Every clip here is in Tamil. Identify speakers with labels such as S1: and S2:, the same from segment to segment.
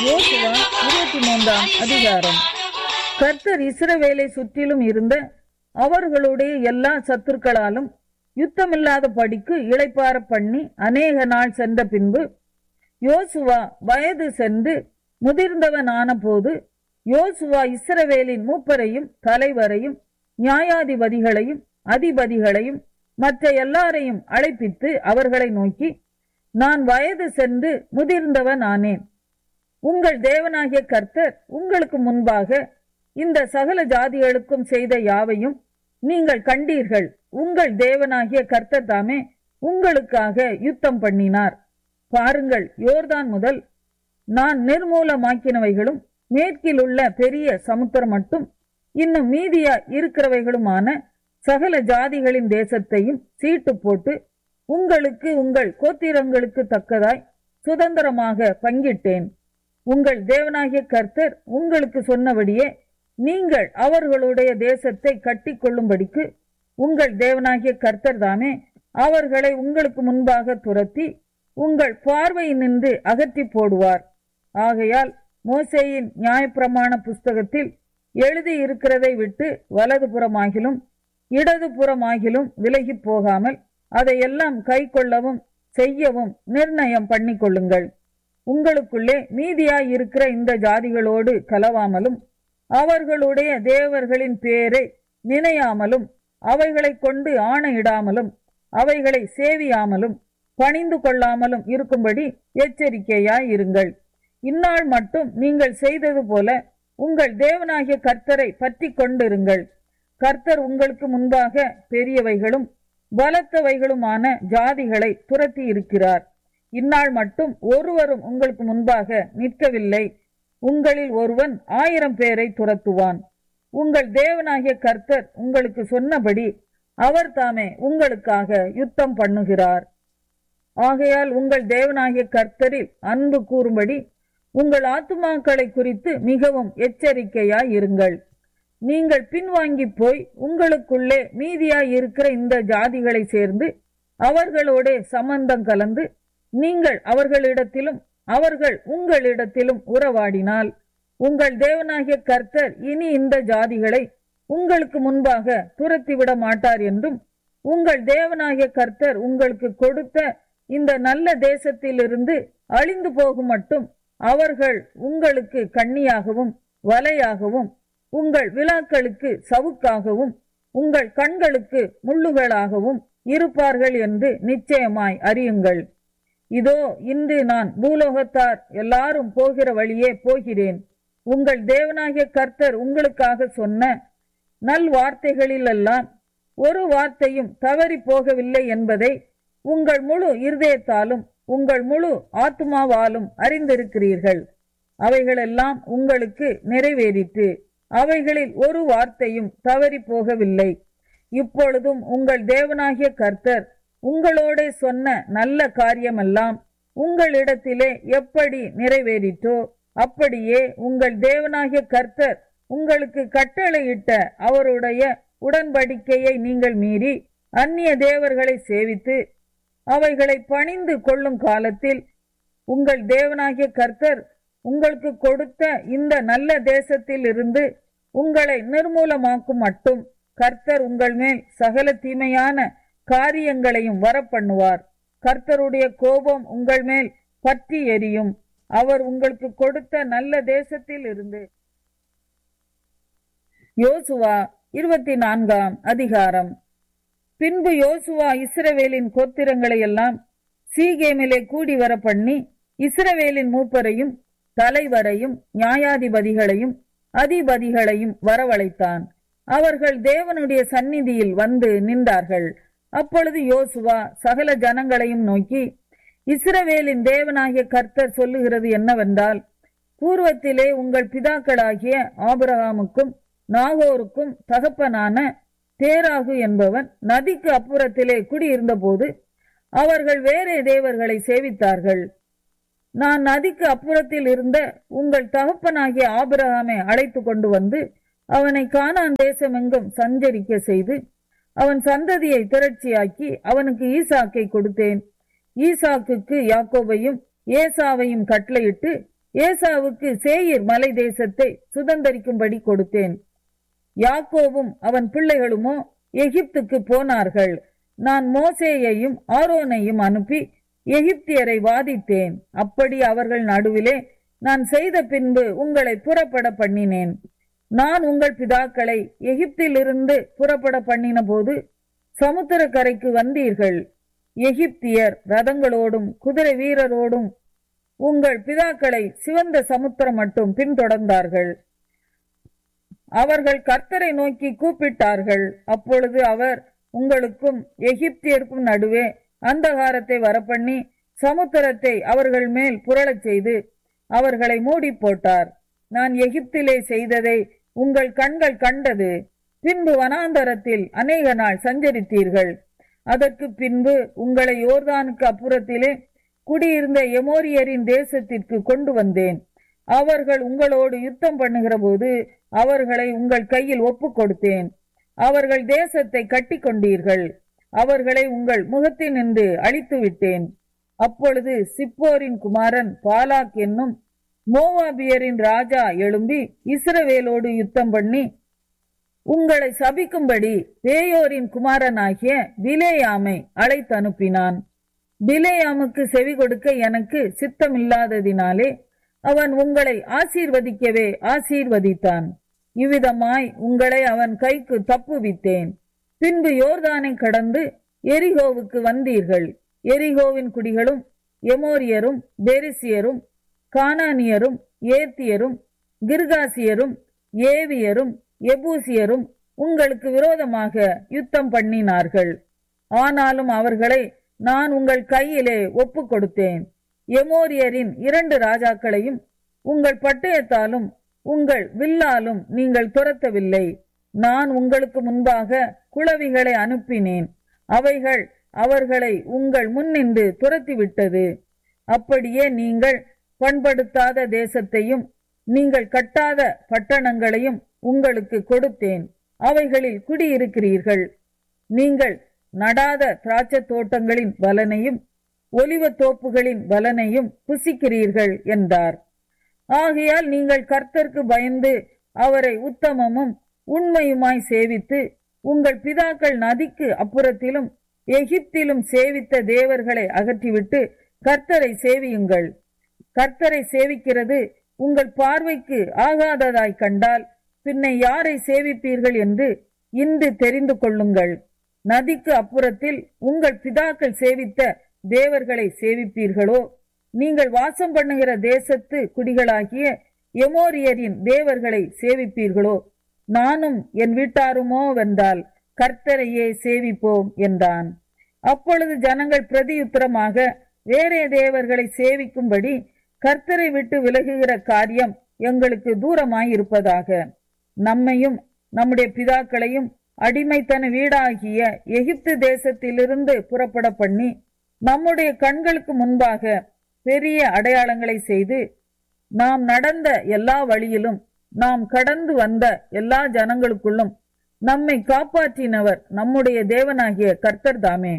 S1: யோசுவா இருபத்தி மூன்றாம் அதிகாரம் கர்த்தர் இஸ்ரவேலை சுற்றிலும் இருந்த அவர்களுடைய எல்லா சத்துருக்களாலும் யுத்தமில்லாத படிக்கு இளைப்பார பண்ணி அநேக நாள் சென்ற பின்பு யோசுவா வயது சென்று முதிர்ந்தவனான போது யோசுவா இஸ்ரவேலின் மூப்பரையும் தலைவரையும் நியாயாதிபதிகளையும் அதிபதிகளையும் மற்ற எல்லாரையும் அழைப்பித்து அவர்களை நோக்கி நான் வயது சென்று முதிர்ந்தவன் ஆனேன் உங்கள் தேவனாகிய கர்த்தர் உங்களுக்கு முன்பாக இந்த சகல ஜாதிகளுக்கும் செய்த யாவையும் நீங்கள் கண்டீர்கள் உங்கள் தேவனாகிய கர்த்தர் தாமே உங்களுக்காக யுத்தம் பண்ணினார் பாருங்கள் யோர்தான் முதல் நான் நிர்மூலமாக்கினவைகளும் மேற்கில் உள்ள பெரிய சமுத்திரம் மட்டும் இன்னும் மீதியா இருக்கிறவைகளுமான சகல ஜாதிகளின் தேசத்தையும் சீட்டு போட்டு உங்களுக்கு உங்கள் கோத்திரங்களுக்கு தக்கதாய் சுதந்திரமாக பங்கிட்டேன் உங்கள் தேவனாகிய கர்த்தர் உங்களுக்கு சொன்னபடியே நீங்கள் அவர்களுடைய தேசத்தை கட்டி கொள்ளும்படிக்கு உங்கள் தேவனாகிய கர்த்தர் தாமே அவர்களை உங்களுக்கு முன்பாக துரத்தி உங்கள் பார்வையினின்று அகற்றி போடுவார் ஆகையால் மோசேயின் நியாயப்பிரமாண புஸ்தகத்தில் எழுதி இருக்கிறதை விட்டு வலதுபுறமாகிலும் இடதுபுறமாகிலும் விலகி போகாமல் அதையெல்லாம் கை கொள்ளவும் செய்யவும் நிர்ணயம் பண்ணிக்கொள்ளுங்கள் உங்களுக்குள்ளே மீதியாய் இருக்கிற இந்த ஜாதிகளோடு கலவாமலும் அவர்களுடைய தேவர்களின் பேரை நினையாமலும் அவைகளைக் கொண்டு ஆணையிடாமலும் அவைகளை சேவியாமலும் பணிந்து கொள்ளாமலும் இருக்கும்படி எச்சரிக்கையாய் இருங்கள் இந்நாள் மட்டும் நீங்கள் செய்தது போல உங்கள் தேவனாகிய கர்த்தரை பற்றி கொண்டிருங்கள் கர்த்தர் உங்களுக்கு முன்பாக பெரியவைகளும் பலத்தவைகளுமான ஜாதிகளை துரத்தி இருக்கிறார் இந்நாள் மட்டும் ஒருவரும் உங்களுக்கு முன்பாக நிற்கவில்லை உங்களில் ஒருவன் ஆயிரம் பேரை துரத்துவான் உங்கள் தேவனாகிய கர்த்தர் உங்களுக்கு சொன்னபடி அவர் தாமே உங்களுக்காக யுத்தம் பண்ணுகிறார் ஆகையால் உங்கள் தேவனாகிய கர்த்தரில் அன்பு கூறும்படி உங்கள் ஆத்துமாக்களை குறித்து மிகவும் எச்சரிக்கையாய் இருங்கள் நீங்கள் பின்வாங்கி போய் உங்களுக்குள்ளே மீதியாய் இருக்கிற இந்த ஜாதிகளை சேர்ந்து அவர்களோட சம்பந்தம் கலந்து நீங்கள் அவர்களிடத்திலும் அவர்கள் உங்களிடத்திலும் உறவாடினால் உங்கள் தேவனாகிய கர்த்தர் இனி இந்த ஜாதிகளை உங்களுக்கு முன்பாக துரத்திவிட மாட்டார் என்றும் உங்கள் தேவனாகிய கர்த்தர் உங்களுக்கு கொடுத்த இந்த நல்ல தேசத்திலிருந்து அழிந்து போகும் மட்டும் அவர்கள் உங்களுக்கு கண்ணியாகவும் வலையாகவும் உங்கள் விழாக்களுக்கு சவுக்காகவும் உங்கள் கண்களுக்கு முள்ளுகளாகவும் இருப்பார்கள் என்று நிச்சயமாய் அறியுங்கள் இதோ இன்று நான் பூலோகத்தார் எல்லாரும் போகிற வழியே போகிறேன் உங்கள் தேவனாகிய கர்த்தர் உங்களுக்காக சொன்ன நல் வார்த்தைகளிலெல்லாம் ஒரு வார்த்தையும் தவறி போகவில்லை என்பதை உங்கள் முழு இருதயத்தாலும் உங்கள் முழு ஆத்மாவாலும் அறிந்திருக்கிறீர்கள் அவைகளெல்லாம் உங்களுக்கு நிறைவேறிற்று அவைகளில் ஒரு வார்த்தையும் தவறி போகவில்லை இப்பொழுதும் உங்கள் தேவனாகிய கர்த்தர் உங்களோட சொன்ன நல்ல காரியமெல்லாம் உங்களிடத்திலே எப்படி நிறைவேறிற்றோ அப்படியே உங்கள் தேவனாகிய கர்த்தர் உங்களுக்கு கட்டளையிட்ட அவருடைய உடன்படிக்கையை நீங்கள் மீறி அந்நிய தேவர்களை சேவித்து அவைகளை பணிந்து கொள்ளும் காலத்தில் உங்கள் தேவனாகிய கர்த்தர் உங்களுக்கு கொடுத்த இந்த நல்ல தேசத்தில் இருந்து உங்களை நிர்மூலமாக்கும் மட்டும் கர்த்தர் உங்கள் மேல் சகல தீமையான காரியங்களையும் வரப்பண்ணுவார் கர்த்தருடைய கோபம் உங்கள் மேல் பற்றி எரியும் அவர் உங்களுக்கு கொடுத்த நல்ல தேசத்தில் இருந்து யோசுவா இருபத்தி நான்காம் அதிகாரம் பின்பு யோசுவா இஸ்ரவேலின் கோத்திரங்களை எல்லாம் சீகேமிலே கூடி வர பண்ணி இஸ்ரவேலின் மூப்பரையும் தலைவரையும் நியாயாதிபதிகளையும் அதிபதிகளையும் வரவழைத்தான் அவர்கள் தேவனுடைய சந்நிதியில் வந்து நின்றார்கள் அப்பொழுது யோசுவா சகல ஜனங்களையும் நோக்கி இஸ்ரவேலின் தேவனாகிய கர்த்தர் சொல்லுகிறது என்னவென்றால் பூர்வத்திலே உங்கள் பிதாக்களாகிய ஆபிரகாமுக்கும் நாகோருக்கும் தகப்பனான தேராகு என்பவன் நதிக்கு அப்புறத்திலே குடியிருந்தபோது அவர்கள் வேறே தேவர்களை சேவித்தார்கள் நான் நதிக்கு அப்புறத்தில் இருந்த உங்கள் தகப்பனாகிய ஆபிரகாமை அழைத்து கொண்டு வந்து அவனை கானான் தேசமெங்கும் சஞ்சரிக்க செய்து அவன் சந்ததியை திரட்சியாக்கி அவனுக்கு ஈசாக்கை கொடுத்தேன் ஈசாக்குக்கு யாக்கோபையும் ஏசாவையும் கட்டளையிட்டு ஏசாவுக்கு சேயீர் மலை தேசத்தை சுதந்தரிக்கும்படி கொடுத்தேன் யாக்கோவும் அவன் பிள்ளைகளுமோ எகிப்துக்கு போனார்கள் நான் மோசேயையும் ஆரோனையும் அனுப்பி எகிப்தியரை வாதித்தேன் அப்படி அவர்கள் நடுவிலே நான் செய்த பின்பு உங்களை புறப்பட பண்ணினேன் நான் உங்கள் பிதாக்களை எகிப்திலிருந்து புறப்பட பண்ணின போது சமுத்திரக்கரைக்கு வந்தீர்கள் எகிப்தியர் ரதங்களோடும் குதிரை வீரரோடும் உங்கள் பிதாக்களை சிவந்த சமுத்திரம் மட்டும் பின்தொடர்ந்தார்கள் அவர்கள் கர்த்தரை நோக்கி கூப்பிட்டார்கள் அப்பொழுது அவர் உங்களுக்கும் எகிப்தியருக்கும் நடுவே அந்தகாரத்தை வரப்பண்ணி சமுத்திரத்தை அவர்கள் மேல் புரளச் செய்து அவர்களை மூடி போட்டார் நான் எகிப்திலே செய்ததை உங்கள் கண்கள் கண்டது பின்பு வனாந்தரத்தில் அநேக நாள் சஞ்சரித்தீர்கள் அதற்கு பின்பு உங்களை யோர்தானுக்கு அப்புறத்திலே குடியிருந்த எமோரியரின் தேசத்திற்கு கொண்டு வந்தேன் அவர்கள் உங்களோடு யுத்தம் பண்ணுகிற போது அவர்களை உங்கள் கையில் ஒப்பு கொடுத்தேன் அவர்கள் தேசத்தை கட்டி கொண்டீர்கள் அவர்களை உங்கள் முகத்தினின்று அழித்து விட்டேன் அப்பொழுது சிப்போரின் குமாரன் பாலாக் என்னும் மோவாபியரின் ராஜா எழும்பி இஸ்ரவேலோடு யுத்தம் பண்ணி உங்களை சபிக்கும்படி பேயோரின் குமாரனாகிய பிலேயாமை அழைத்து அனுப்பினான் பிலேயாமுக்கு செவி கொடுக்க எனக்கு சித்தமில்லாததினாலே அவன் உங்களை ஆசீர்வதிக்கவே ஆசீர்வதித்தான் இவ்விதமாய் உங்களை அவன் கைக்கு தப்புவித்தேன் பின்பு யோர்தானை கடந்து எரிகோவுக்கு வந்தீர்கள் எரிகோவின் குடிகளும் எமோரியரும் பெரிசியரும் கானானியரும் ஏத்தியரும் கிர்காசியரும் ஏவியரும் எபூசியரும் உங்களுக்கு விரோதமாக யுத்தம் பண்ணினார்கள் ஆனாலும் அவர்களை நான் உங்கள் கையிலே ஒப்பு கொடுத்தேன் எமோரியரின் இரண்டு ராஜாக்களையும் உங்கள் பட்டயத்தாலும் உங்கள் வில்லாலும் நீங்கள் துரத்தவில்லை நான் உங்களுக்கு முன்பாக குளவிகளை அனுப்பினேன் அவைகள் அவர்களை உங்கள் முன்னின்று துரத்திவிட்டது அப்படியே நீங்கள் பண்படுத்தாத தேசத்தையும் நீங்கள் கட்டாத பட்டணங்களையும் உங்களுக்கு கொடுத்தேன் அவைகளில் குடியிருக்கிறீர்கள் நீங்கள் நடாத திராட்சத் தோட்டங்களின் பலனையும் ஒலிவ தோப்புகளின் பலனையும் புசிக்கிறீர்கள் என்றார் ஆகையால் நீங்கள் கர்த்தருக்கு பயந்து அவரை உத்தமமும் உண்மையுமாய் சேவித்து உங்கள் பிதாக்கள் நதிக்கு அப்புறத்திலும் எகிப்திலும் சேவித்த தேவர்களை அகற்றிவிட்டு கர்த்தரை சேவியுங்கள் கர்த்தரை சேவிக்கிறது உங்கள் பார்வைக்கு ஆகாததாய் கண்டால் பின்ன யாரை சேவிப்பீர்கள் என்று இன்று தெரிந்து கொள்ளுங்கள் நதிக்கு அப்புறத்தில் உங்கள் பிதாக்கள் சேவித்த தேவர்களை சேவிப்பீர்களோ நீங்கள் வாசம் பண்ணுகிற தேசத்து குடிகளாகிய எமோரியரின் தேவர்களை சேவிப்பீர்களோ நானும் என் வீட்டாருமோ வென்றால் கர்த்தரையே சேவிப்போம் என்றான் அப்பொழுது ஜனங்கள் பிரதியுத்தரமாக வேறே தேவர்களை சேவிக்கும்படி கர்த்தரை விட்டு விலகுகிற காரியம் எங்களுக்கு தூரமாயிருப்பதாக நம்மையும் நம்முடைய பிதாக்களையும் அடிமைத்தன வீடாகிய எகிப்து தேசத்திலிருந்து புறப்பட பண்ணி நம்முடைய கண்களுக்கு முன்பாக பெரிய அடையாளங்களை செய்து நாம் நடந்த எல்லா வழியிலும் நாம் கடந்து வந்த எல்லா ஜனங்களுக்குள்ளும் நம்மை காப்பாற்றினவர் நம்முடைய தேவனாகிய கர்த்தர் தாமே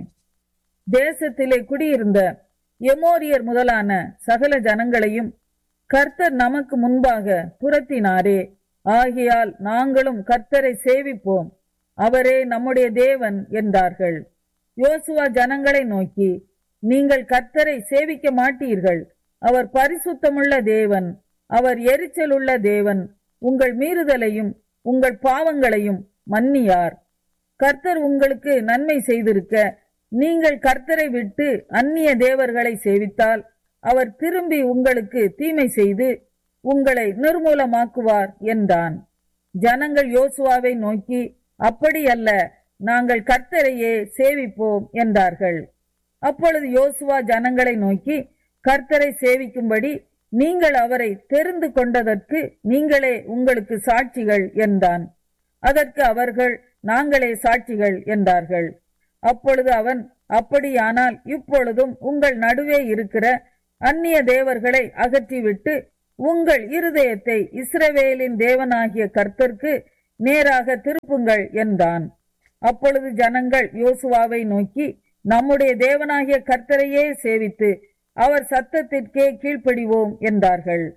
S1: தேசத்திலே குடியிருந்த எமோரியர் முதலான சகல ஜனங்களையும் கர்த்தர் நமக்கு முன்பாக துரத்தினாரே ஆகையால் நாங்களும் கர்த்தரை சேவிப்போம் அவரே நம்முடைய தேவன் என்றார்கள் யோசுவா ஜனங்களை நோக்கி நீங்கள் கர்த்தரை சேவிக்க மாட்டீர்கள் அவர் பரிசுத்தமுள்ள தேவன் அவர் எரிச்சலுள்ள தேவன் உங்கள் மீறுதலையும் உங்கள் பாவங்களையும் மன்னியார் கர்த்தர் உங்களுக்கு நன்மை செய்திருக்க நீங்கள் கர்த்தரை விட்டு அந்நிய தேவர்களை சேவித்தால் அவர் திரும்பி உங்களுக்கு தீமை செய்து உங்களை நிர்மூலமாக்குவார் என்றான் ஜனங்கள் யோசுவாவை நோக்கி அப்படியல்ல நாங்கள் கர்த்தரையே சேவிப்போம் என்றார்கள் அப்பொழுது யோசுவா ஜனங்களை நோக்கி கர்த்தரை சேவிக்கும்படி நீங்கள் அவரை தெரிந்து கொண்டதற்கு நீங்களே உங்களுக்கு சாட்சிகள் என்றான் அதற்கு அவர்கள் நாங்களே சாட்சிகள் என்றார்கள் அப்பொழுது அவன் அப்படியானால் இப்பொழுதும் உங்கள் நடுவே இருக்கிற அந்நிய தேவர்களை அகற்றிவிட்டு உங்கள் இருதயத்தை இஸ்ரவேலின் தேவனாகிய கர்த்தருக்கு நேராக திருப்புங்கள் என்றான் அப்பொழுது ஜனங்கள் யோசுவாவை நோக்கி நம்முடைய தேவனாகிய கர்த்தரையே சேவித்து அவர் சத்தத்திற்கே கீழ்ப்படிவோம் என்றார்கள்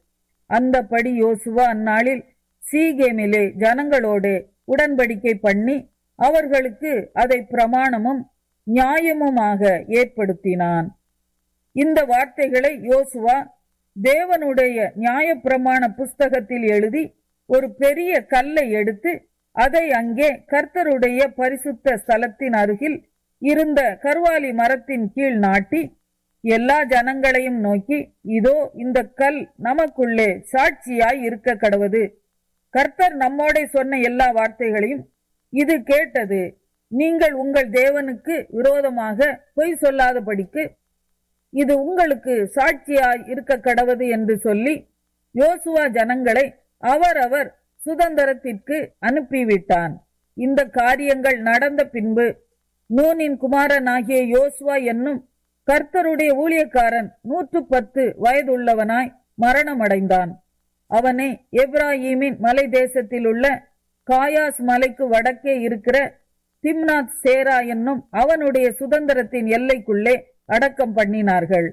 S1: அந்தபடி யோசுவா அந்நாளில் சீகேமிலே ஜனங்களோடு உடன்படிக்கை பண்ணி அவர்களுக்கு அதை பிரமாணமும் நியாயமுமாக ஏற்படுத்தினான் இந்த வார்த்தைகளை யோசுவா தேவனுடைய நியாயப்பிரமாண புஸ்தகத்தில் எழுதி ஒரு பெரிய கல்லை எடுத்து அதை அங்கே கர்த்தருடைய பரிசுத்த ஸ்தலத்தின் அருகில் இருந்த கர்வாலி மரத்தின் கீழ் நாட்டி எல்லா ஜனங்களையும் நோக்கி இதோ இந்த கல் நமக்குள்ளே சாட்சியாய் இருக்க கடவது கர்த்தர் நம்மோட சொன்ன எல்லா வார்த்தைகளையும் இது கேட்டது நீங்கள் உங்கள் தேவனுக்கு விரோதமாக பொய் சொல்லாதபடிக்கு இது உங்களுக்கு சாட்சியாய் இருக்க கடவது என்று சொல்லி யோசுவா ஜனங்களை அவரவர் சுதந்திரத்திற்கு அனுப்பிவிட்டான் இந்த காரியங்கள் நடந்த பின்பு நூனின் குமாரனாகிய யோசுவா என்னும் கர்த்தருடைய ஊழியக்காரன் நூற்று பத்து வயதுள்ளவனாய் மரணமடைந்தான் அவனை எப்ராஹீமின் மலை தேசத்தில் உள்ள காயாஸ் மலைக்கு வடக்கே இருக்கிற திம்னாத் சேரா என்னும் அவனுடைய சுதந்திரத்தின் எல்லைக்குள்ளே அடக்கம் பண்ணினார்கள்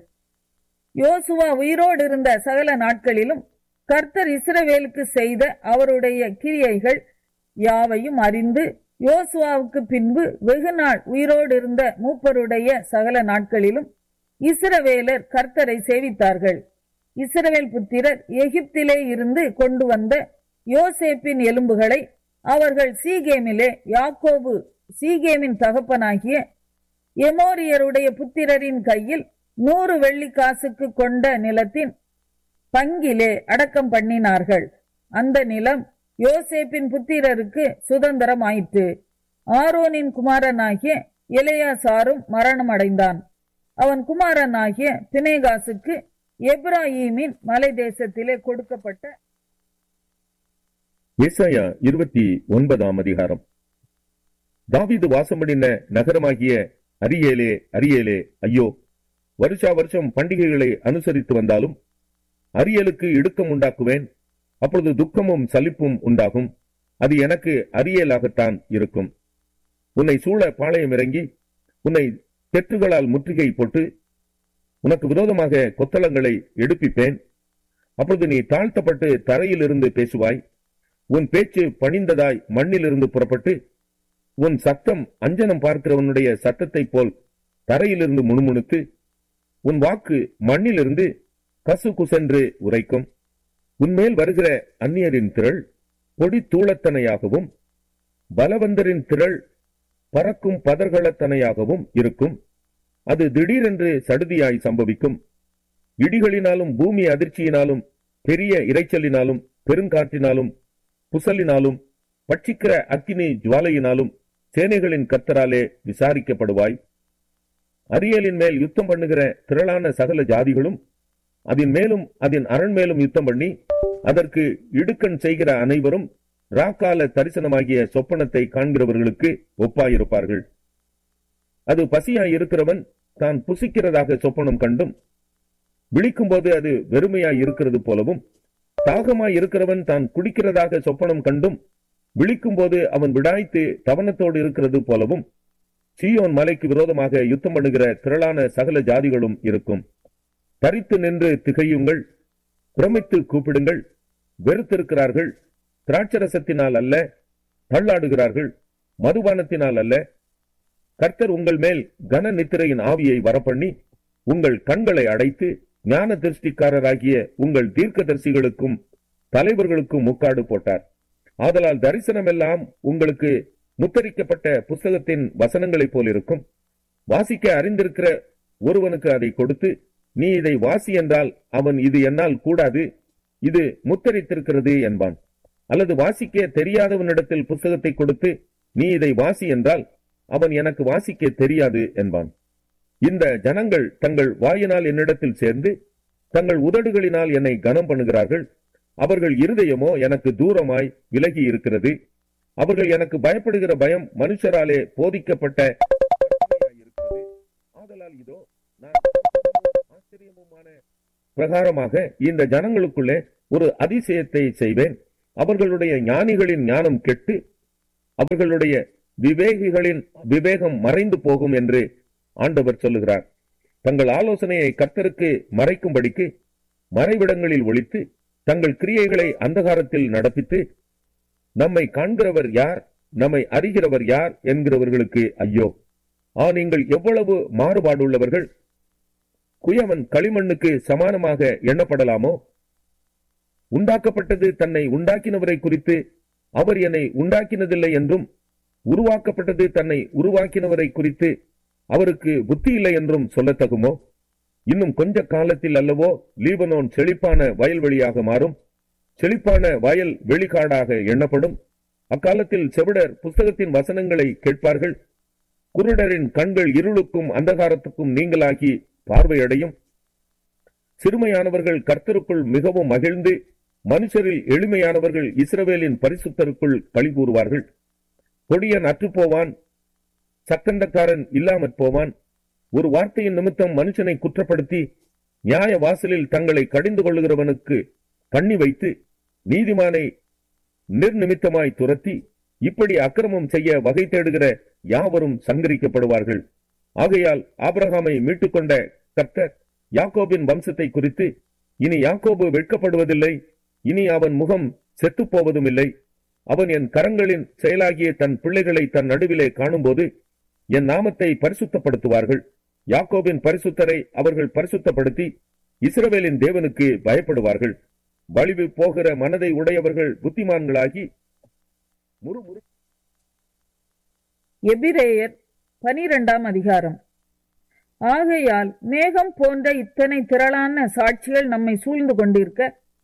S1: யோசுவா உயிரோடு இருந்த சகல நாட்களிலும் கர்த்தர் இஸ்ரவேலுக்கு செய்த அவருடைய கிரியைகள் யாவையும் அறிந்து யோசுவாவுக்கு பின்பு வெகு நாள் உயிரோடு இருந்த மூப்பருடைய சகல நாட்களிலும் இஸ்ரவேலர் கர்த்தரை சேவித்தார்கள் இஸ்ரவேல் புத்திரர் எகிப்திலே இருந்து கொண்டு வந்த யோசேப்பின் எலும்புகளை அவர்கள் சீகேமிலே யாக்கோபு சீகேமின் தகப்பனாகிய எமோரியருடைய புத்திரரின் கையில் நூறு வெள்ளி காசுக்கு கொண்ட நிலத்தின் பங்கிலே அடக்கம் பண்ணினார்கள் அந்த நிலம் யோசேப்பின் புத்திரருக்கு சுதந்திரம் ஆயிற்று ஆரோனின் குமாரனாகிய இளையாசாரும் மரணம் அடைந்தான் அவன் குமாரனாகிய பினேகாசுக்கு எப்ராஹீமின் மலை தேசத்திலே கொடுக்கப்பட்ட
S2: ஏசாயா இருபத்தி ஒன்பதாம் அதிகாரம் தாவீது வாசமடின நகரமாகிய அரியேலே அரியேலே ஐயோ வருஷா வருஷம் பண்டிகைகளை அனுசரித்து வந்தாலும் அரியலுக்கு இடுக்கம் உண்டாக்குவேன் அப்பொழுது துக்கமும் சலிப்பும் உண்டாகும் அது எனக்கு அரியலாகத்தான் இருக்கும் உன்னை சூழ பாளையம் இறங்கி உன்னை தெற்றுகளால் முற்றுகை போட்டு உனக்கு விரோதமாக கொத்தளங்களை எடுப்பிப்பேன் அப்பொழுது நீ தாழ்த்தப்பட்டு தரையிலிருந்து பேசுவாய் உன் பேச்சு பணிந்ததாய் மண்ணிலிருந்து புறப்பட்டு உன் சத்தம் அஞ்சனம் பார்க்கிறவனுடைய சத்தத்தைப் போல் தரையிலிருந்து முணுமுணுத்து உன் வாக்கு மண்ணிலிருந்து கசு குசென்று உரைக்கும் உன்மேல் வருகிற அந்நியரின் திரள் பொடி தூளத்தனையாகவும் பலவந்தரின் திரள் பறக்கும் பதர்களத்தனையாகவும் இருக்கும் அது திடீரென்று சடுதியாய் சம்பவிக்கும் இடிகளினாலும் பூமி அதிர்ச்சியினாலும் பெரிய இரைச்சலினாலும் பெருங்காற்றினாலும் புசலினாலும் பட்சிக்கிற அக்கினி ஜுவாலையினாலும் சேனைகளின் கர்த்தராலே விசாரிக்கப்படுவாய் அரியலின் மேல் யுத்தம் பண்ணுகிற திரளான சகல ஜாதிகளும் அதன் மேலும் அதன் அரண் மேலும் யுத்தம் பண்ணி அதற்கு இடுக்கண் செய்கிற அனைவரும் ராக்கால தரிசனமாகிய சொப்பனத்தை காண்கிறவர்களுக்கு ஒப்பாயிருப்பார்கள் அது பசியாய் இருக்கிறவன் தான் புசிக்கிறதாக சொப்பனம் கண்டும் விழிக்கும்போது அது வெறுமையாய் இருக்கிறது போலவும் தாகமாய் இருக்கிறவன் தான் குடிக்கிறதாக சொப்பனம் கண்டும் விழிக்கும்போது அவன் விடாய்த்து தவனத்தோடு இருக்கிறது போலவும் சீயோன் மலைக்கு விரோதமாக யுத்தம் பண்ணுகிற திரளான சகல ஜாதிகளும் இருக்கும் தரித்து நின்று திகையுங்கள் பிரமித்து கூப்பிடுங்கள் வெறுத்திருக்கிறார்கள் திராட்சரசத்தினால் அல்ல தள்ளாடுகிறார்கள் மதுபானத்தினால் அல்ல கர்த்தர் உங்கள் மேல் கன நித்திரையின் ஆவியை வரப்பண்ணி உங்கள் கண்களை அடைத்து ஞான திருஷ்டிக்காரராகிய உங்கள் தீர்க்கதரிசிகளுக்கும் தலைவர்களுக்கும் முக்காடு போட்டார் ஆதலால் தரிசனமெல்லாம் உங்களுக்கு முத்தரிக்கப்பட்ட புஸ்தகத்தின் வசனங்களைப் போல் இருக்கும் வாசிக்க அறிந்திருக்கிற ஒருவனுக்கு அதை கொடுத்து நீ இதை வாசி என்றால் அவன் இது என்னால் கூடாது இது முத்தரித்திருக்கிறது என்பான் அல்லது வாசிக்க தெரியாதவனிடத்தில் புஸ்தகத்தை கொடுத்து நீ இதை வாசி என்றால் அவன் எனக்கு வாசிக்க தெரியாது என்பான் இந்த ஜனங்கள் தங்கள் வாயினால் என்னிடத்தில் சேர்ந்து தங்கள் உதடுகளினால் என்னை கனம் பண்ணுகிறார்கள் அவர்கள் இருதயமோ எனக்கு தூரமாய் விலகி இருக்கிறது அவர்கள் எனக்கு பயப்படுகிற பயம் மனுஷராலே போதிக்கப்பட்ட கற்பனையாய் இருக்கிறது. ஆதலால் இதோ நான் ஆச்சரியமுமான பிரகாரமாக இந்த ஜனங்களுக்குள்ளே ஒரு அதிசயத்தை செய்வேன் அவர்களுடைய ஞானிகளின் ஞானம் கெட்டு அவர்களுடைய விவேகிகளின் விவேகம் மறைந்து போகும் என்று ஆண்டவர் சொல்லுகிறார் தங்கள் ஆலோசனையை கர்த்தருக்கு மறைக்கும்படிக்கு மறைவிடங்களில் ஒழித்து தங்கள் கிரியைகளை அந்தகாரத்தில் நடப்பித்து நம்மை காண்கிறவர் யார் நம்மை அறிகிறவர் யார் என்கிறவர்களுக்கு ஐயோ ஆ நீங்கள் எவ்வளவு மாறுபாடுள்ளவர்கள் குயவன் களிமண்ணுக்கு சமானமாக எண்ணப்படலாமோ உண்டாக்கப்பட்டது தன்னை உண்டாக்கினவரை குறித்து அவர் என்னை உண்டாக்கினதில்லை என்றும் உருவாக்கப்பட்டது தன்னை உருவாக்கினவரை குறித்து அவருக்கு புத்தி இல்லை என்றும் சொல்லத்தகுமோ இன்னும் கொஞ்ச காலத்தில் அல்லவோ லீபனோன் செழிப்பான வயல்வெளியாக மாறும் செழிப்பான வயல் வெளிக்காடாக எண்ணப்படும் அக்காலத்தில் செவிடர் புஸ்தகத்தின் வசனங்களை கேட்பார்கள் குருடரின் கண்கள் இருளுக்கும் அந்தகாரத்துக்கும் நீங்களாகி பார்வையடையும் சிறுமையானவர்கள் கர்த்தருக்குள் மிகவும் மகிழ்ந்து மனுஷரில் எளிமையானவர்கள் இஸ்ரவேலின் பரிசுத்தருக்குள் களி கூறுவார்கள் கொடியன் அற்றுப்போவான் சக்கந்தக்காரன் இல்லாமற் போவான் ஒரு வார்த்தையின் நிமித்தம் மனுஷனை குற்றப்படுத்தி நியாய வாசலில் தங்களை கடிந்து கொள்ளுகிறவனுக்கு கண்ணி வைத்து நீதிமானை நிர்நிமித்தமாய் துரத்தி இப்படி அக்கிரமம் செய்ய வகை தேடுகிற யாவரும் சங்கரிக்கப்படுவார்கள் ஆகையால் ஆபிரகாமை மீட்டுக்கொண்ட கர்த்தர் யாக்கோபின் வம்சத்தை குறித்து இனி யாக்கோபு வெட்கப்படுவதில்லை இனி அவன் முகம் செத்துப் போவதும் இல்லை அவன் என் கரங்களின் செயலாகிய தன் பிள்ளைகளை தன் நடுவிலே காணும்போது என் நாமத்தை பரிசுத்தப்படுத்துவார்கள் யாக்கோபின் பரிசுத்தரை அவர்கள் பரிசுத்தப்படுத்தி இஸ்ரவேலின் தேவனுக்கு பயப்படுவார்கள் வலிவு போகிற மனதை உடையவர்கள் புத்திமான்களாகி முறுமுறு
S1: எபிரேயர் பனிரெண்டாம் அதிகாரம் ஆகையால் மேகம் போன்ற இத்தனை திரளான சாட்சிகள் நம்மை சூழ்ந்து கொண்டிருக்க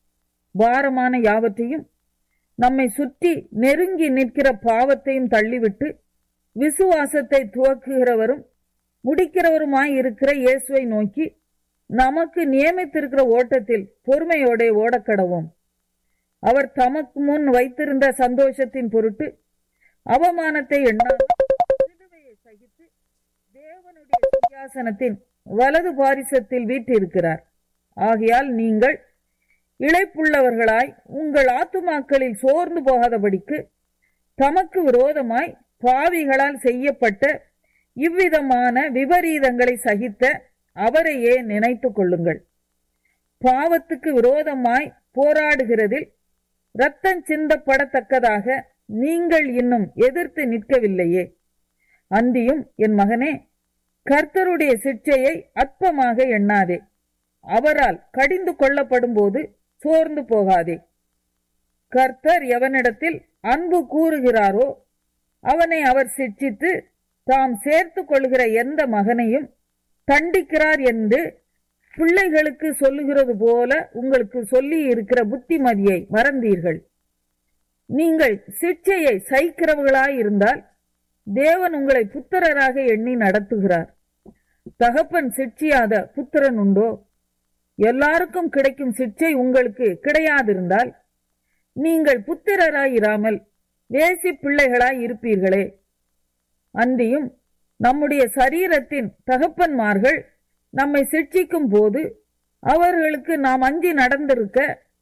S1: பாரமான யாவற்றையும் நம்மை சுற்றி நெருங்கி நிற்கிற பாவத்தையும் தள்ளிவிட்டு விசுவாசத்தை துவக்குகிறவரும் முடிக்கிறவருமாய் இருக்கிற இயேசுவை நோக்கி நமக்கு நியமித்திருக்கிற ஓட்டத்தில் பொறுமையோட ஓடக்கடவோம் அவர் தமக்கு முன் வைத்திருந்த சந்தோஷத்தின் பொருட்டு அவமானத்தை எண்ணாமல் சிலுவையை சகித்து தேவனுடைய சிங்காசனத்தின் வலது பாரிசத்தில் வீற்றிருக்கிறார் ஆகையால் நீங்கள் இழைப்புள்ளவர்களாய் உங்கள் ஆத்துமாக்களில் சோர்ந்து போகாதபடிக்கு தமக்கு விரோதமாய் பாவிகளால் செய்யப்பட்ட இவ்விதமான விபரீதங்களை சகித்த அவரையே நினைத்துக் கொள்ளுங்கள் பாவத்துக்கு விரோதமாய் போராடுகிறதில் இரத்தம் சிந்தப்படத்தக்கதாக நீங்கள் இன்னும் எதிர்த்து நிற்கவில்லையே அந்தியும் என் மகனே கர்த்தருடைய சிற்சையை அற்பமாக எண்ணாதே அவரால் கடிந்து கொள்ளப்படும் போது சோர்ந்து போகாதே கர்த்தர் எவனிடத்தில் அன்பு கூறுகிறாரோ அவனை அவர் சிட்சித்து தாம் சேர்த்து கொள்கிற எந்த மகனையும் தண்டிக்கிறார் என்று பிள்ளைகளுக்கு சொல்லுகிறது போல உங்களுக்கு சொல்லி இருக்கிற புத்திமதியை மறந்தீர்கள் நீங்கள் சிட்சையை சைக்கிறவர்களாய் இருந்தால் தேவன் உங்களை புத்திரராக எண்ணி நடத்துகிறார் தகப்பன் சிட்சியாத புத்திரன் உண்டோ எல்லாருக்கும் கிடைக்கும் சிட்சை உங்களுக்கு கிடையாதிருந்தால் நீங்கள் புத்திரராயிராமல் வேசி பிள்ளைகளாய் இருப்பீர்களே அன்றியும் நம்முடைய சரீரத்தின் தகப்பன்மார்கள் நம்மை சிட்சிக்கும் போது அவர்களுக்கு நாம் அஞ்சி நடந்திருக்க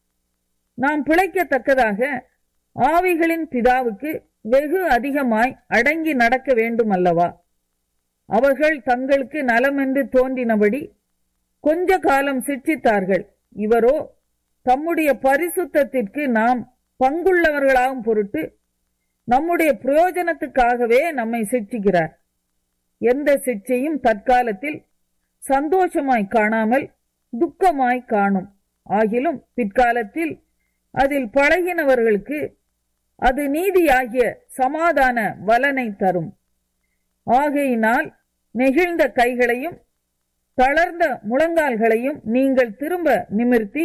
S1: நாம் பிழைக்கத்தக்கதாக ஆவிகளின் பிதாவுக்கு வெகு அதிகமாய் அடங்கி நடக்க வேண்டும் அல்லவா அவர்கள் தங்களுக்கு நலமென்று தோன்றினபடி கொஞ்ச காலம் சிட்சித்தார்கள் இவரோ தம்முடைய பரிசுத்தத்திற்கு நாம் பங்குள்ளவர்களாகும் பொருட்டு நம்முடைய பிரயோஜனத்துக்காகவே நம்மை சிட்சிக்கிறார் எந்த சிட்சையும் தற்காலத்தில் சந்தோஷமாய் காணாமல் துக்கமாய் காணும் ஆகிலும் பிற்காலத்தில் அதில் பழகினவர்களுக்கு அது நீதியாகிய சமாதான வலனை தரும் ஆகையினால் நெகிழ்ந்த கைகளையும் தளர்ந்த முழங்கால்களையும் நீங்கள் திரும்ப நிமிர்த்தி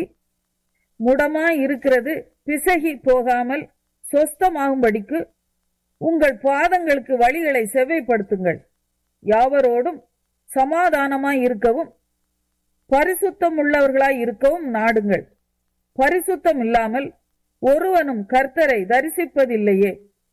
S1: முடமாய் இருக்கிறது பிசகி போகாமல் சொஸ்தமாகும்படிக்கு உங்கள் பாதங்களுக்கு வழிகளை செவ்வைப்படுத்துங்கள் யாவரோடும் சமாதானமாய் இருக்கவும் பரிசுத்தம் உள்ளவர்களாய் இருக்கவும் நாடுங்கள் பரிசுத்தம் இல்லாமல் ஒருவனும் கர்த்தரை தரிசிப்பதில்லையே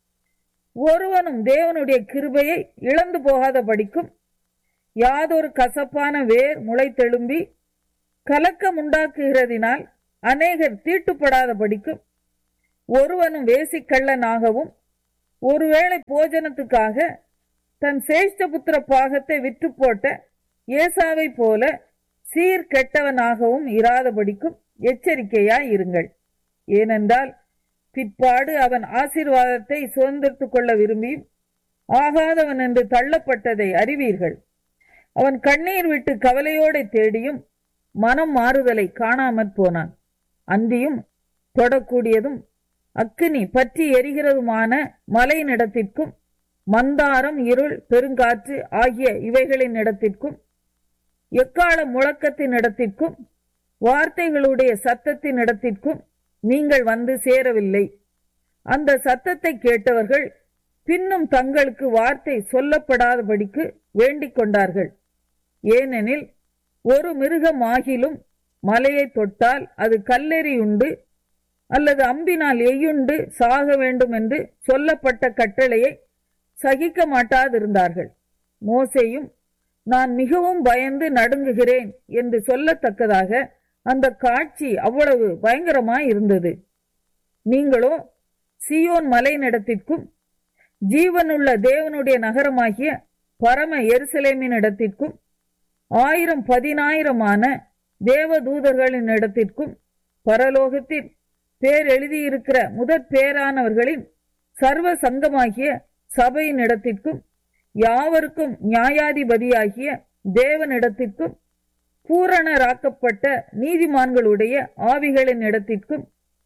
S1: ஒருவனும் தேவனுடைய கிருபையை இழந்து போகாத படிக்கும் யாதொரு கசப்பான வேர் முளைத்தெழும்பி கலக்கம் உண்டாக்குகிறதினால் அநேகர் தீட்டுப்படாத படிக்கும் ஒருவனும் வேசிக்கள்ளனாகவும் ஒருவேளை போஜனத்துக்காக தன் சேஷ்டபுத்திர பாகத்தை விற்று போட்ட ஏசாவை போல சீர் கெட்டவனாகவும் இராதபடிக்கும் எச்சரிக்கையாய் இருங்கள் ஏனென்றால் பிற்பாடு அவன் ஆசீர்வாதத்தை சுதந்திரத்துக் கொள்ள விரும்பியும் ஆகாதவன் என்று தள்ளப்பட்டதை அறிவீர்கள் அவன் கண்ணீர் விட்டு கவலையோடு தேடியும் மனம் மாறுதலை காணாமற் போனான் அந்தியும் தொடக்கூடியதும் அக்கினி பற்றி எரிகிறதுமான மலையினிடத்திற்கும் மந்தாரம் இருள் பெருங்காற்று ஆகிய இவைகளின் இடத்திற்கும் எக்கால முழக்கத்தின் இடத்திற்கும் வார்த்தைகளுடைய சத்தத்தின் இடத்திற்கும் நீங்கள் வந்து சேரவில்லை அந்த சத்தத்தை கேட்டவர்கள் பின்னும் தங்களுக்கு வார்த்தை சொல்லப்படாதபடிக்கு வேண்டிக் கொண்டார்கள் ஏனெனில் ஒரு மிருகம் ஆகிலும் மலையை தொட்டால் அது கல்லெறியுண்டு அல்லது அம்பினால் எய்யுண்டு சாக வேண்டும் என்று சொல்லப்பட்ட கட்டளையை சகிக்க மாட்டாதிருந்தார்கள் மோசேயும் நான் மிகவும் பயந்து நடுங்குகிறேன் என்று சொல்லத்தக்கதாக அந்த காட்சி அவ்வளவு பயங்கரமாய் இருந்தது நீங்களோ சியோன் மலையினிடத்திற்கும் ஜீவனுள்ள தேவனுடைய நகரமாகிய பரம எருசலேமின் இடத்திற்கும் ஆயிரம் பதினாயிரமான தேவதூதர்களின் இடத்திற்கும் பரலோகத்தில் பேர் எழுதியிருக்கிற முதற் பேரானவர்களின் சர்வ சங்கமாகிய சபையின் இடத்திற்கும் யாவருக்கும் நியாயாதிபதியாகிய தேவனிடத்திற்கும் பூரணராக்கப்பட்ட நீதிமான்களுடைய ஆவிகளின் இடத்திற்கும்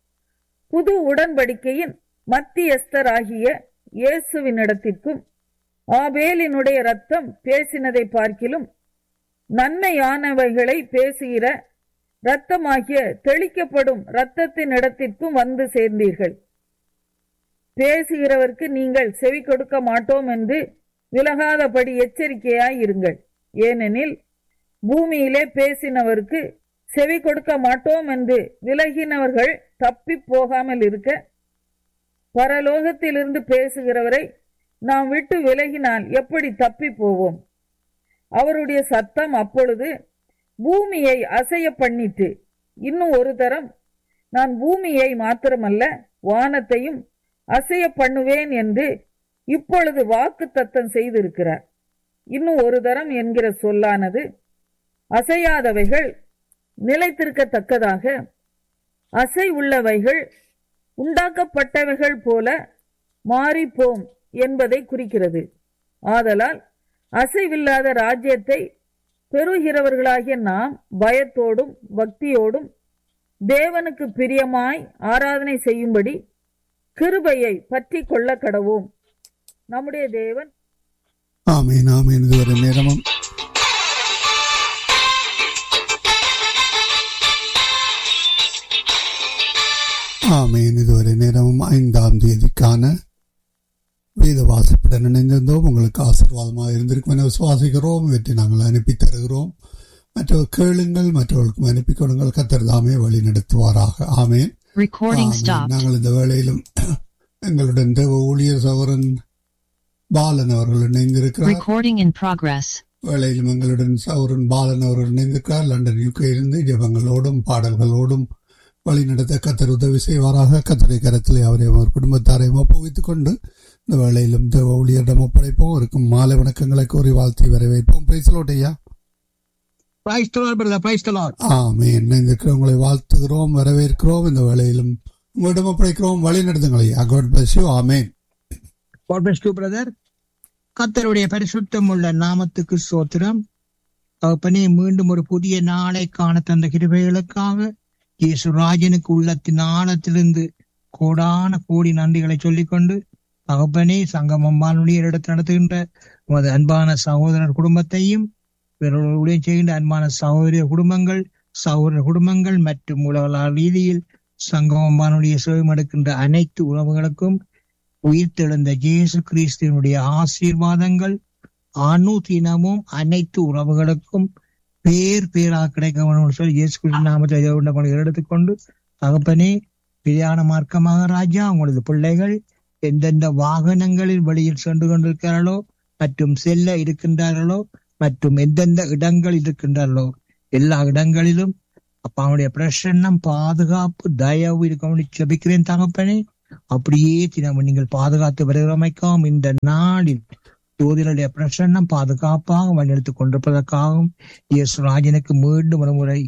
S1: புது உடன்படிக்கையின் மத்தியஸ்தராகிய இயேசுவின் இடத்திற்கும் ஆபேலினுடைய ரத்தம் பேசினதை பார்க்கிலும் நன்மையானவைகளை பேசுகிற இரத்தமாகிய தெளிக்கப்படும் இரத்தத்தின் இடத்திற்கும் வந்து சேர்ந்தீர்கள் பேசுகிறவருக்கு நீங்கள் செவி கொடுக்க மாட்டோம் என்று விலகாதபடி எச்சரிக்கையாய் இருங்கள் ஏனெனில் பூமியிலே பேசினவருக்கு செவி கொடுக்க மாட்டோம் என்று விலகினவர்கள் தப்பி போகாமல் இருக்க பரலோகத்திலிருந்து பேசுகிறவரை நாம் விட்டு விலகினால் எப்படி தப்பி போவோம் அவருடைய சத்தம் அப்பொழுது பூமியை அசைய பண்ணிட்டு இன்னும் ஒரு தரம் நான் பூமியை மாத்திரமல்ல வானத்தையும் அசைய பண்ணுவேன் என்று இப்பொழுது வாக்கு தத்தம் செய்திருக்கிறார் இன்னும் ஒரு தரம் என்கிற சொல்லானது அசையாதவைகள் நிலைத்திருக்கத்தக்கதாக அசை உள்ளவைகள் உண்டாக்கப்பட்டவைகள் போல மாறிப்போம் என்பதை குறிக்கிறது ஆதலால் அசைவில்லாத ராஜ்யத்தை பெறுகிறவர்களாகிய நாம் பயத்தோடும் பக்தியோடும் தேவனுக்கு பிரியமாய் ஆராதனை செய்யும்படி கிருபையை பற்றி கொள்ள கடவோம் நம்முடைய தேவன்
S3: ஆமேன் ஆமேன் இதுவரை நேரமும் ஆமேன் இதுவரை நேரமும் ஐந்தாம் தேதிக்கான வேத வாசிப்புடன் இணைந்திருந்தோம் உங்களுக்கு ஆசீர்வாதமாக இருந்திருக்கும் என விசுவாசிக்கிறோம் இவற்றை நாங்கள் அனுப்பி தருகிறோம் மற்றவர் கேளுங்கள் மற்றவர்களுக்கும் அனுப்பி கொடுங்கள் கத்தர் தாமே வழி நடத்துவாராக ஆமேன்
S4: Recording
S3: ஆமென்.
S4: stopped.
S3: நாங்கள் இந்த வேளையிலும் எங்களுடன் தேவ ஊழியர் சவரன் பாலன் அவர்கள் இணைந்திருக்கிறார்
S4: Recording in progress.
S3: வேளையிலும் எங்களுடன் சௌரன் பாலன் அவர்கள் இணைந்திருக்கிறார் லண்டன் யூகே இருந்து ஜெபங்களோடும் பாடல்களோடும் வழிநடத்த கத்தர் உதவி செய்வாராக கத்தரை கரத்திலே அவரையும் அவர் குடும்பத்தாரையும் ஒப்புவித்துக் கொண்டு இந்த வேளையிலும் தேவ ஊழியரிடம் ஒப்படைப்போம் அவருக்கும் மாலை வணக்கங்களை கூறி வாழ்த்தி வரவேற்போம் பிரைசலோட்டையா
S5: Praise the Lord, brother. Praise the Lord.
S3: ஆமே இணைந்திருக்கிறவங்களை வாழ்த்துகிறோம் வரவேற்கிறோம் இந்த வேளையிலும் உங்களிடம் ஒப்படைக்கிறோம் வழி நடத்துங்களையா God bless you amen
S5: God bless you, brother. கர்த்தருடைய பரிசுத்தம் உள்ள நாமத்துக்கு சோத்திரம் தகப்பனே மீண்டும் ஒரு புதிய நாளை காண தந்த கிருபைகளுக்காக இயேசு ராஜனுக்கு உள்ளத்தின் ஆழத்திலிருந்து கோடான கோடி நன்றிகளை சொல்லிக்கொண்டு தகப்பனே சங்கமம் வானொலியர் எடுத்து நடத்துகின்ற உமது அன்பான சகோதரர் குடும்பத்தையும் பிறர்களுடைய செய்கின்ற அன்பான சகோதரிய குடும்பங்கள் சகோதர குடும்பங்கள் மற்றும் உலக ரீதியில் சங்கமம் வானொலியை சேவமெடுக்கின்ற அனைத்து உறவுகளுக்கும் உயிர்த்தெழுந்த இயேசு கிறிஸ்துவனுடைய ஆசீர்வாதங்கள் அனுதினமும் அனைத்து உறவுகளுக்கும் பேர் பேராக கிடைக்க வேண்டும் சொல்லி இயேசு கிறிஸ்து நாமத்தை ஜெபம் எடுத்துக்கொண்டு தகப்பனே பிரியாண மார்க்கமாக ராஜா உங்களது பிள்ளைகள் எந்தெந்த வாகனங்களில் வழியில் சென்று கொண்டிருக்கிறார்களோ மற்றும் செல்ல இருக்கின்றார்களோ மற்றும் எந்தெந்த இடங்கள் இருக்கின்றார்களோ எல்லா இடங்களிலும் அப்பாவுடைய பிரசன்னம் பாதுகாப்பு தயவு இருக்க ஜெபிக்கிறேன் தகப்பனே அப்படியே தினமும் நீங்கள் பாதுகாத்து வருகிறமைக்காகவும் இந்த நாளில் ஜோதிடருடைய பிரசன்னம் பாதுகாப்பாக வழிநடத்திக் கொண்டிருப்பதற்காகவும் இயேசு ராஜனுக்கு மீண்டும் ஒரு முறை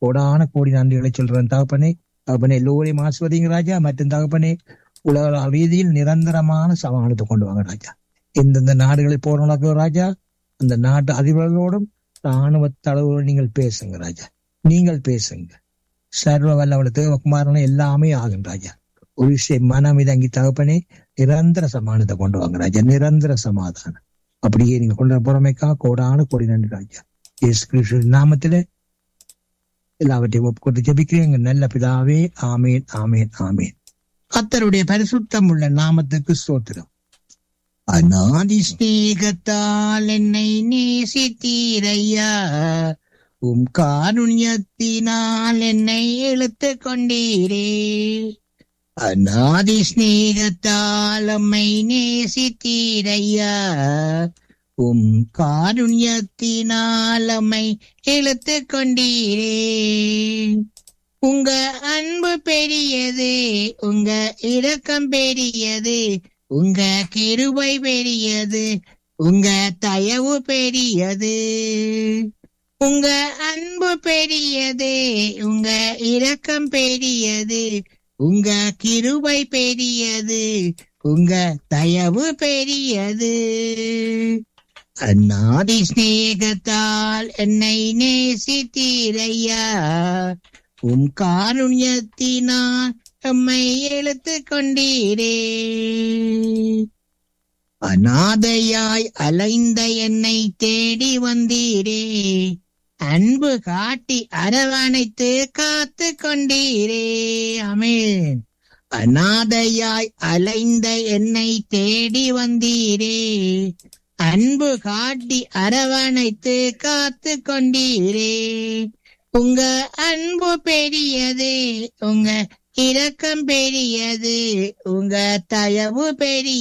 S5: கோடான கோடி நன்றிகளை சொல்றேன் தகப்பனே தகப்பனே எல்லோரையும் ஆஸ்வதிங்க ராஜா மற்றும் தகப்பனே உலக ரீதியில் நிரந்தரமான சமாளித்து கொண்டு வாங்க ராஜா எந்தெந்த நாடுகளில் போறவங்களுக்கு ராஜா அந்த நாட்டு அதிபர்களோடும் ராணுவ தலைவரோடு நீங்கள் பேசுங்க ராஜா நீங்கள் பேசுங்க சர்வ வல்லவள தேவகுமாரன் எல்லாமே ஆகும் ராஜா ஒரு விஷயம் மனம் இதங்கி தகப்பனே நிரந்தர சமாதானத்தை கொண்டு வாங்க ராஜா நிரந்தர சமாதானம் அப்படியே நீங்க கொண்டு வர போறமைக்கா கோடான கோடி நன்றி ராஜா இயேசு கிறிஸ்து நாமத்திலே எல்லாவற்றையும் ஒப்புக்கொண்டு ஜெபிக்கிறேன் நல்ல பிதாவே ஆமேன் ஆமேன் ஆமேன் கத்தருடைய பரிசுத்தம் உள்ள நாமத்துக்கு ஸ்தோத்திரம் அநாதி ஸ்நேகத்தால் என்னை நேசித்தீரையா உம் காருண்யத்தினால் என்னை இழுத்து கொண்டீரே அநாதி ஸ்நேகத்தால் அம்மை நேசித்தீரையா உம் காருண்யத்தினால் அம்மை இழுத்து கொண்டீரே உங்க அன்பு பெரியது உங்க இரக்கம் பெரியது உங்க கிருபை பெரியது உங்க தயவு பெரியது உங்க அன்பு பெரியது உங்க இரக்கம் பெரியது உங்க கிருபை பெரியது உங்க தயவு பெரியது அநாதி சிநேகத்தால் என்னை நேசித்தீரையா உம் காருண்யத்தினால் எம்மை எழுத்து கொண்டீரே அநாதையாய் அலைந்த என்னை தேடி வந்தீரே அன்பு காட்டி அரவணைத்து காத்து கொண்டீரே அமேன் அநாதையாய் அலைந்த என்னை தேடி வந்தீரே அன்பு காட்டி அரவணைத்து காத்து கொண்டீரே உங்க அன்பு பெரியது உங்க இரக்கம் பெரியது உங்க தயவு பெரிய